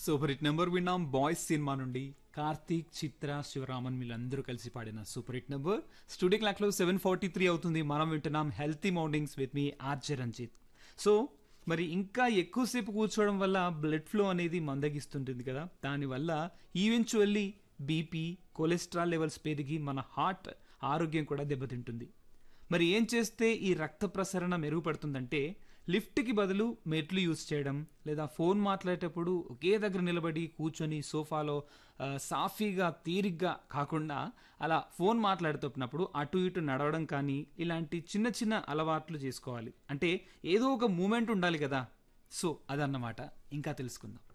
super hit number విన్నాం boys cinema నుండి కార్తీక్ చిత్ర శివరామన్ వీళ్ళందరూ కలిసి పాడిన super hit number studio clock లో సెవెన్ ఫార్టీ త్రీ అవుతుంది మనం వింటున్నాం healthy mornings with me RJ Ranjith so మరి ఇంకా ఎక్కువసేపు కూర్చోవడం వల్ల బ్లడ్ ఫ్లో అనేది మందగిస్తుంటుంది కదా దానివల్ల ఈవెన్చువల్లీ బీపీ కొలెస్ట్రాల్ లెవెల్స్ పెరిగి మన హార్ట్ ఆరోగ్యం కూడా దెబ్బతింటుంది మరి ఏం చేస్తే ఈ రక్త ప్రసరణ మెరుగుపడుతుందంటే లిఫ్ట్కి బదులు మెట్లు యూజ్ చేయడం లేదా ఫోన్ మాట్లాడేటప్పుడు ఒకే దగ్గర నిలబడి కూర్చొని సోఫాలో ఆ, సాఫీగా తీరిగ్గా కాకుండా అలా ఫోన్ మాట్లాడుతున్నప్పుడు అటు ఇటు నడవడం కానీ ఇలాంటి చిన్న చిన్న అలవాట్లు చేసుకోవాలి అంటే ఏదో ఒక మూమెంట్ ఉండాలి కదా సో అదన్నమాట ఇంకా తెలుసుకుందాం